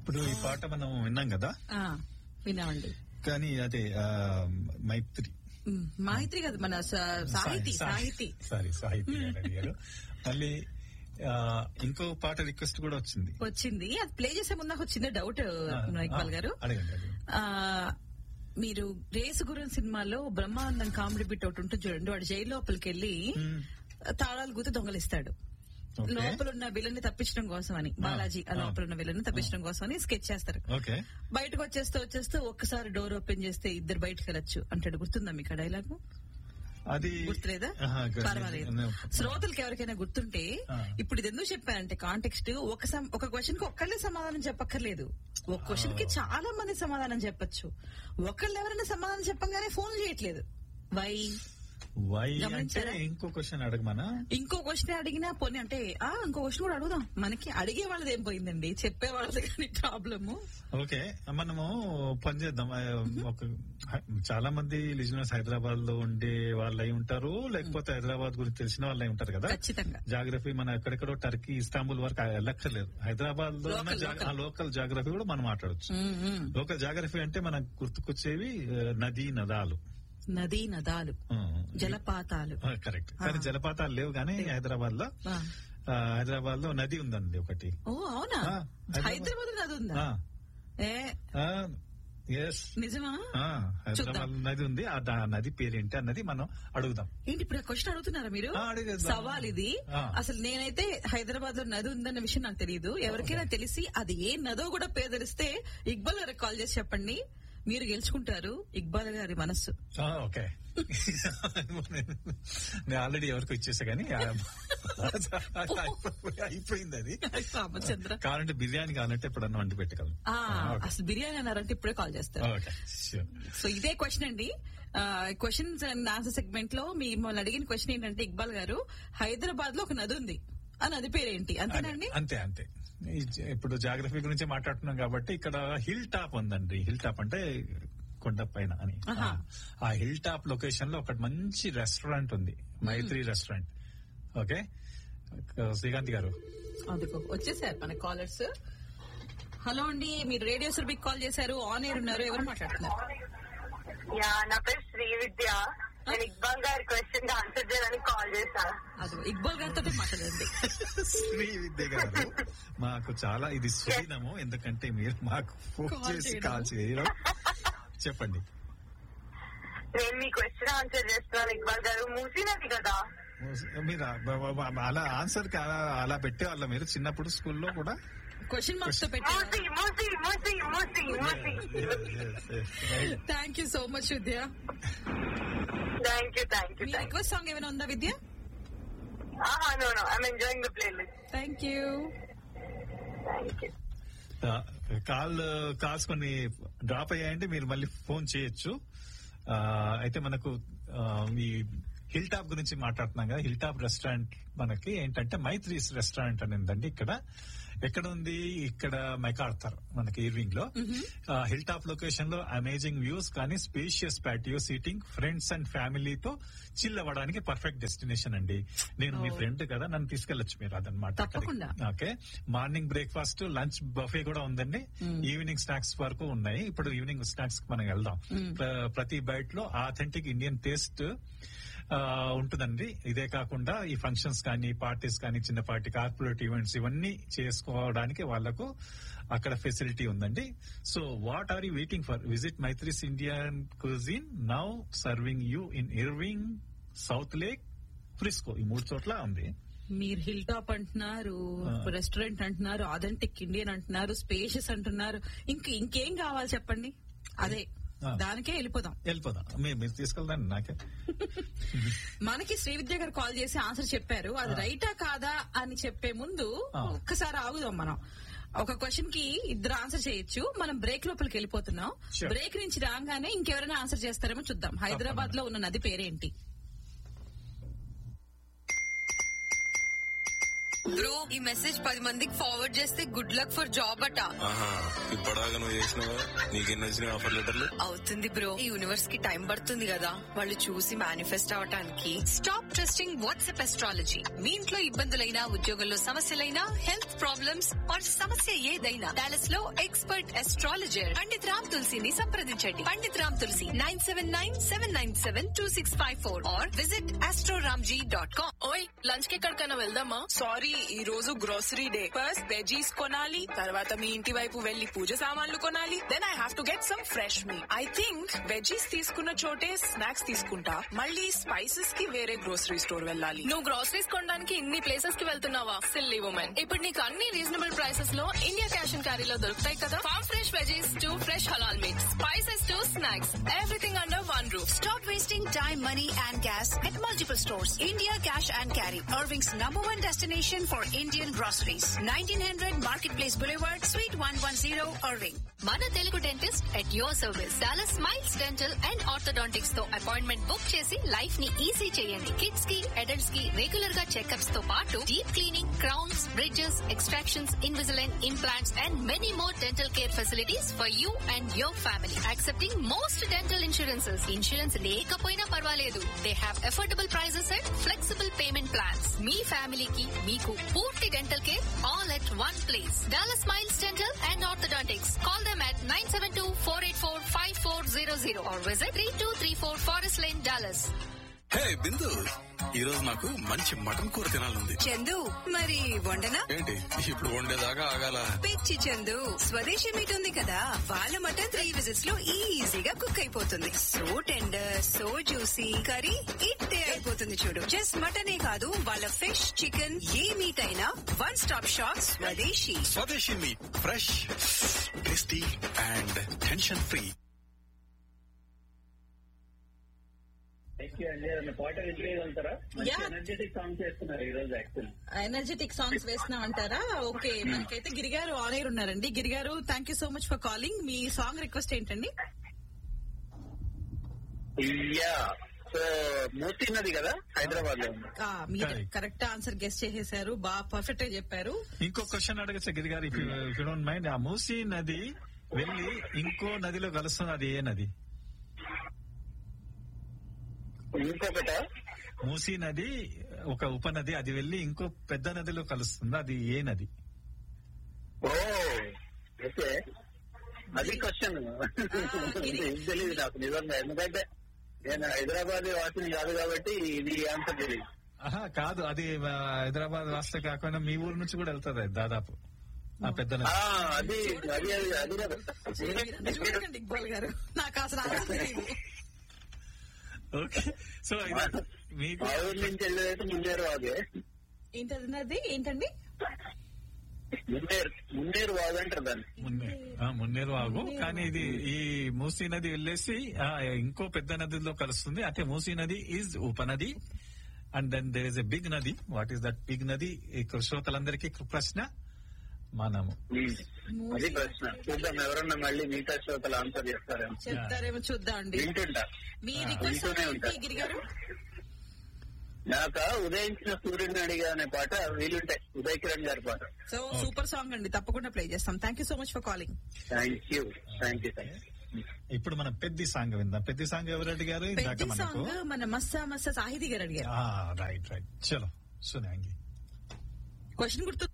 ఇప్పుడు ఈ పాట మనం విన్నాం కదా ఆ, విన్నామండి కానీ అదే ఆ, మైత్రి ఉమ్, మైత్రి కదా మన స- సాహితీ సాహితీ సారీ సాహితీ గారు అడిగారు మళ్ళీ ఆ, ఇంకో పాట రిక్వెస్ట్ కూడా వచ్చింది వచ్చింది అది ప్లే చేసే ముందు నాకు ఒక చిన్న డౌట్ ఇక్బాల్ గారు అడగండి అడగండి ఆ మీరు రేసు గురం సినిమాలో బ్రహ్మానందం కామెడీ బిట్ ఒకటి ఉంటుంది చూడండి వాడు జైలు లోపలికి వెళ్ళి మ్మ్. తాళాలు గుర్తు దొంగలిస్తాడు ఓకే. లోపల ఉన్న విలన్ ని తప్పించడం కోసం అని బాలాజీ ఆ ఆ. లోపల ఉన్న విలన్ ని తప్పించడం కోసం అని స్కెచ్ చేస్తారు ఓకే బయటకు వచ్చేస్తూ వచ్చేస్తూ ఒక్కసారి డోర్ ఓపెన్ చేస్తే ఇద్దరు బయటకు వెళ్ళొచ్చు అంటాడు గుర్తుందా మీకు ఆ డైలాగు అది గుర్తులేదా ఆహా, గుర్తు- పర్వాలేదు శ్రోతలకు ఎవరికైనా గుర్తుంటే ఆ. ఇప్పుడు ఇది ఎందుకు చెప్పారంటే కాంటెక్స్ట్ ఒక సం- ఒక క్వశ్చన్ కి ఒక్కళ్ళే సమాధానం చెప్పక్కర్లేదు ఒక క్వశ్చన్ కి చాలా మంది సమాధానం చెప్పొచ్చు ఒకళ్ళు ఎవరైనా సమాధానం చెప్పంగానే ఫోన్ చేయట్లేదు వై వై అంటే గమనించారా? ఇంకో క్వశ్చన్ అడగమనా ఇంకో క్వశ్చన్ అడిగినా పోనీ అంటే ఆ ఇంకో క్వశ్చన్ కూడా అడుగుదాం మనకి అడిగే వాళ్ళది ఏం పోయిందండి చెప్పే వాళ్ళది కానీ ప్రాబ్లము ఓకే మనము పని చేద్దాం ఆ, ఒక చాలా మంది లిజనర్స్ హైదరాబాద్ లో ఉండే వాళ్ళు అయి ఉంటారు లేకపోతే హైదరాబాద్ గురించి తెలిసిన వాళ్ళు అయి ఉంటారు కదా ఖచ్చితంగా జాగ్రఫీ మన ఎక్కడెక్కడో టర్కీ ఇస్తాంబుల్ వరకు వెళ్ళక్కర్లేదు హైదరాబాద్ లో ఉన్న Local, జా- local. ఆ లోకల్ జాగ్రఫీ కూడా మనం మాట్లాడొచ్చు ఉమ్, ఉమ్. లోకల్ జాగ్రఫీ అంటే మనకు గుర్తుకొచ్చేవి ఆ, నదీ నదాలు నదీ నదాలు జలపాతాలు కరెక్ట్ కానీ ఆ. జలపాతాలు లేవు కానీ హైదరాబాద్ లో ఆ. ఆ, హైదరాబాద్ లో నది ఉందండి ఒకటి ఓ అవునా ఆ, హైదరాబాద్. హైదరాబాద్ నది ఉందా ఏ ఎస్ నిజమా హైదరాబాద్ నది ఉంది ఆ దా- నది పేరేంటి అన్నది మనం అడుగుదాం ఏంటి ఇప్పుడు క్వశ్చన్ అడుగుతున్నారా మీరు ఆ, అడిగేద్దాం. సవాల్ ఇది ఆ. అసలు నేనైతే హైదరాబాద్ లో నది ఉందన్న విషయం నాకు తెలియదు ఎవరికైనా తెలిసి అది ఏ నదో కూడా పేరు తెలిస్తే ఇక్బాల్ గారికి కాల్ చేసి చెప్పండి మీరు గెలుచుకుంటారు ఇక్బాల్ గారి మనస్సు ఆ, ఓకే నేను ఆల్రెడీ ఎవరికి ఇచ్చేసా కానీ ఆ, అయిపోయింది అది రామచంద్ర కావాలంటే బిర్యానీ కావాలంటే ఎప్పుడన్నా వండి పెట్టగలను ఆ, ఓకే. అసలు బిర్యానీ అన్నారంటే ఇప్పుడే కాల్ చేస్తారు ఓకే sure. సో ఇదే క్వశ్చన్ అండి క్వశ్చన్స్ అండ్ ఆన్సర్ సెగ్మెంట్ లో మిమ్మల్ని అడిగిన క్వశ్చన్ ఏంటంటే ఇక్బాల్ గారు హైదరాబాద్ లో ఒక నది ఉంది ఆ నది పేరేంటి అంతేనండి అంతే అంతే ఈ జ- ఇప్పుడు జాగ్రఫీ గురించి మాట్లాడుతున్నాం కాబట్టి ఇక్కడ హిల్ టాప్ ఉందండి హిల్ టాప్ అంటే కొండ పైన అని ఆహా. ఆ హిల్ టాప్ లొకేషన్ లో ఒకటి మంచి రెస్టారెంట్ ఉంది మైత్రి రెస్టారెంట్ ఓకే శ్రీకాంత్ గారు అందుకో వచ్చేసారు మన కాలర్స్ హలో అండి మీరు రేడియో సురభికి కాల్ చేశారు ఆన్ ఎయిర్ ఉన్నారు ఎవరు మాట్లాడుతున్నారు యా నా పేరు శ్రీ విద్య నేను ఇక్బాల్ గారి క్వశ్చన్ ఆన్సర్ చేయడానికి కాల్ చేశాను అది ఇక్బాల్ గారితో మాట్లాడండి శ్రీ విద్య గారు మాకు చాలా ఇది సుదీనము ఎందుకంటే మీరు మాకు ఫోన్ Call చేసి చేయడం. కాల్ చేయడం చెప్పండి నేను మీ క్వశ్చన్ ఆన్సర్ చేస్తున్నాను ఇక్బాల్ గారు మూసినది కదా మీరు ఆ- బ- బ- బ- అలా ఆన్సర్ కి అలా అలా పెట్టేవాళ్ళ మీరు చిన్నప్పుడు స్కూల్లో కూడా క్వశ్చన్ మార్క్స్ తో పెట్టారు మూసి మూసి మూసి మూసి మూసి thank you so much Vidya thank you thank you మీ థ్యాంక్ రిక్వెస్ట్ సాంగ్ ఏమైనా ఉందా Vidya you no no I'm enjoying the playlist thank you thank you call calls కొన్ని డ్రాప్ అయ్యాయంటే మీరు మళ్ళీ ఫోన్ చేయొచ్చు ఆ, అయితే మనకు ఆ, ఈ హిల్ టాప్ గురించి మాట్లాడుతున్నాం కదా హిల్ టాప్ రెస్టారెంట్ మనకి ఏంటంటే మైత్రీస్ రెస్టారెంట్ అని ఉందండి ఇక్కడ ఎక్కడ ఉంది ఇక్కడ మెకార్థర్ మనకి ఈర్వింగ్ లో హిల్ టాప్ లొకేషన్ లో అమేజింగ్ వ్యూస్ కానీ spacious patio seating friends and ఫ్యామిలీతో చిల్ అవ్వడానికి పర్ఫెక్ట్ డెస్టినేషన్ అండి నేను మీ Oh. ఫ్రెండ్ కదా నన్ను తీసుకెళ్లొచ్చు మీరు అదనమాట తప్పకుండా. Okay morning breakfast lunch buffet కూడా ఉందండి ఈవినింగ్ స్నాక్స్ వరకు ఉన్నాయి ఇప్పుడు ఈవినింగ్ స్నాక్స్ కి మనం వెళ్దాం ప్ర- ప్రతి బైట్ లో ఆథెంటిక్ ఇండియన్ టేస్ట్ ఉంటుందండి ఇదే కాకుండా ఈ ఫంక్షన్స్ కానీ పార్టీస్ కానీ చిన్నపాటి కార్పొరేట్ ఈవెంట్స్ ఇవన్నీ చేసుకోవడానికి వాళ్ళకు అక్కడ ఫెసిలిటీ ఉందండి so what are you waiting for visit Maithri's Indian cuisine now serving you in Irving South Lake Frisco ఈ మూడు చోట్ల ఉంది మీరు హిల్ టాప్ అంటున్నారు ఆ. రెస్టారెంట్ అంటున్నారు ఆథెంటిక్ ఇండియన్ అంటున్నారు స్పేషియస్ అంటున్నారు ఇంక ఇంకేం కావాలి చెప్పండి అదే ఆ. దానికే వెళ్ళిపోదాం వెళ్ళిపోదాం మీరు మీరు తీసుకెళ్దాం నాకే మనకి శ్రీ విద్య గారు కాల్ చేసి ఆన్సర్ చెప్పారు అది ఆ. రైటా కాదా అని చెప్పే ముందు ఆ. ఒక్కసారి ఆగుదాం మనం ఒక క్వశ్చన్ కి ఇద్దరు ఆన్సర్ చేయొచ్చు మనం బ్రేక్ లోపలికి వెళ్ళిపోతున్నాం Sure. బ్రేక్ నుంచి రాగానే ఇంకెవరైనా ఆన్సర్ చేస్తారేమో చూద్దాం హైదరాబాద్ లో ఉన్న నది పేరేంటి బ్రో ఈ మెసేజ్ పది మందికి ఫార్వర్డ్ చేస్తే గుడ్ లక్ ఫర్ జాబ్ అట ఆహా ఇప్పటిదాకా నువ్వు చేసినావా నీకెన్ని వచ్చినాయి ఆఫర్ లెటర్లు అవుతుంది బ్రో ఈ యూనివర్స్ కి టైం పడుతుంది కదా వాళ్ళు చూసి మేనిఫెస్ట్ అవటానికి స్టాప్ ట్రస్టింగ్ వాట్సాప్ ఎస్ట్రాలజీ మీ ఇంట్లో ఇబ్బందులైనా ఉద్యోగంలో సమస్యలైనా హెల్త్ ప్రాబ్లమ్స్ ఆర్ సమస్య ఏదైనా డాలస్ లో ఎక్స్పర్ట్ ఎస్ట్రాలజర్ పండిత్ రామ్ తులసిని సంప్రదించండి Pandit Ram Tulsi nine seven nine seven nine seven two six five four or visit astroramji dot com ఓయ్ లంచ్ కి ఎక్కడికైనా వెళ్దామా సారీ ఈ రోజు గ్రోసరీ డే ఫస్ట్ వెజీస్ కొనాలి తర్వాత మీ ఇంటి వైపు వెళ్లి పూజ సామాన్లు కొనాలి then I have to get some fresh meat I think veggies తీసుకున్న చోటే స్నాక్స్ తీసుకుంటా మళ్ళీ స్పైసెస్ కి వేరే గ్రోసరీ స్టోర్ వెళ్ళాలి నువ్వు గ్రోసరీస్ కొనడానికి ఇన్ని ప్లేసెస్ కి వెళ్తున్నావా సిల్లీ ఉమెన్ ఇప్పుడు నీకు అన్ని రీజనబుల్ ప్రైసెస్ లో ఇండియా క్యాష్ అండ్ క్యారీలో దొరుకుతాయి కదా farm fresh veggies to fresh halal meats spices to snacks everything under one roof Stop wasting time, money, and gas at multiple stores. India Cash and Carry, Irving's number one destination for Indian groceries. 1900 Marketplace Boulevard, Suite 110, Irving. మన Telugu dentist at your service Dallas Smiles Dental and Orthodontics తో appointment book చేసి life ని easy చేయండి kids కి adults కి regular గా checkups తో పాటు deep cleaning crowns bridges extractions Invisalign implants and many more dental care facilities for you and your family accepting most dental insurances insurance లేకపోయినా పర్వాలేదు they have affordable prices and flexible payment plans మీ ఫ్యామిలీకి మీకు పూర్తి dental care all at one place Dallas Smiles Dental and Orthodontics call them at 972-484-5400 or visit 3234 Forest Lane, Dallas. Hey Bindu ఈ రోజు నాకు మంచి మటన్ కూర తినాలంది చందు మరి వండనా ఏంటి ఇప్పుడు వండేదాకా ఆగాల పిచ్చి చందు స్వదేశీ మీట్ ఉంది కదా వాళ్ళ మటన్ త్రీ విజిట్స్ లో ఈజీగా కుక్ అయిపోతుంది so tender so juicy curry ఇట్టే అయిపోతుంది చూడు జస్ట్ మటనే కాదు వాళ్ళ ఫిష్ చికెన్ ఏ మీట్ అయినా one stop shop Swadeshi Swadeshi meat fresh tasty and tension free thank you అండి ఏదైనా పాట వినిపించగలుగుతారా మంచి Yeah. ఎనర్జెటిక్ సాంగ్ చేస్తున్నారు ఈ రోజు యాక్చువల్ ఎనర్జెటిక్ సాంగ్స్ వేస్తున్నాం అంటారా ఓకే మనకైతే గిరిగారు ఆన్ ఎయిర్ ఉన్నారండి గిరిగారు thank you so much for calling మీ సాంగ్ రిక్వెస్ట్ ఏంటండి యా సో మూర్తి ఉన్నది కదా హైదరాబాద్ లో ఉంది ఆ, మీరు Correct. కరెక్ట్ ఆన్సర్ గెస్ట్ చేసేసారు బాగా పర్ఫెక్ట్ గా చెప్పారు ఇంకో క్వశ్చన్ అడగచ్చా గిరి గారు ఇఫ్ యూ డోంట్ మైండ్ ఆ మూసీ నది వెళ్ళి ఇంకో నదిలో కలుస్తుంది అది ఏ నది ఇంకొకట మూసీ నది ఒక ఉపనది అది వెళ్ళి ఇంకో పెద్ద నదిలో కలుస్తుంది అది ఏ నది ఓ ఓకే అది క్వశ్చన్ తెలియదు నాకు నిజంగా ఎందుకంటే నేను హైదరాబాద్ వాసిని కాదు కాబట్టి ఇది ఆన్సర్ తెలియదు ఆహా కాదు అది ఆ, హైదరాబాద్ రాష్ట్ర కాకుండా మీ ఊరు నుంచి కూడా వెళ్తుంది అది దాదాపు ఆ పెద్ద నది ఆ, అది అది అది అది కదా. మీరందరూ చూడకండి ఇక్బాల్ గారు నాకు అసలు ఆన్సర్ తెలియదు ఓకే సో ఇది మీకు మా ఊరి నుంచి వెళ్ళేదైతే ముందేరు వాగే ఏంటది నది ఏంటండి ముందేరు ముందేరు వాగు అంటారు దాన్ని మున్నే ఆ, మున్నేరు వాగు కానీ ఇది ఈ మూసీ నది వెళ్ళేసి ఆ, ఇంకో పెద్ద నదిలో కలుస్తుంది అంటే Musi nadi is upanadi and then there is a big nadi what is that big nadi ఈ శ్రోతలందరికీ ప్రశ్న మనము ఉమ్. అది ప్రశ్న చూద్దాం ఎవరన్నా మళ్ళీ మిగతా శ్రోతలు ఆన్సర్ చేస్తారేమో చెప్తారేమో చూద్దాం అండి వింటుంటా మీ ఆ, రిక్వెస్ట్ వింటూనే ఉంటా ఏంటి గిరి గారు నాక ఉదయించిన సూర్యుడిని అడిగా అనే పాట వీలుంటాయి ఉదయ్ కిరణ్ గారి పాట సో సూపర్ సాంగ్ అండి తప్పకుండా ప్లే చేస్తాం thank you so much for calling thank you thank you thank ఇప్పుడు మనం పెద్ద సాంగ్ విందాం పెద్ద సాంగ్ ఎవరు అడిగారు ఇందాక పెద్ద మనకు సాంగ్ మన మస్సా మస్సా సాహితీ గారు అడిగారు రైట్ రైట్ చలో సునాంగి క్వశ్చన్ గుర్తు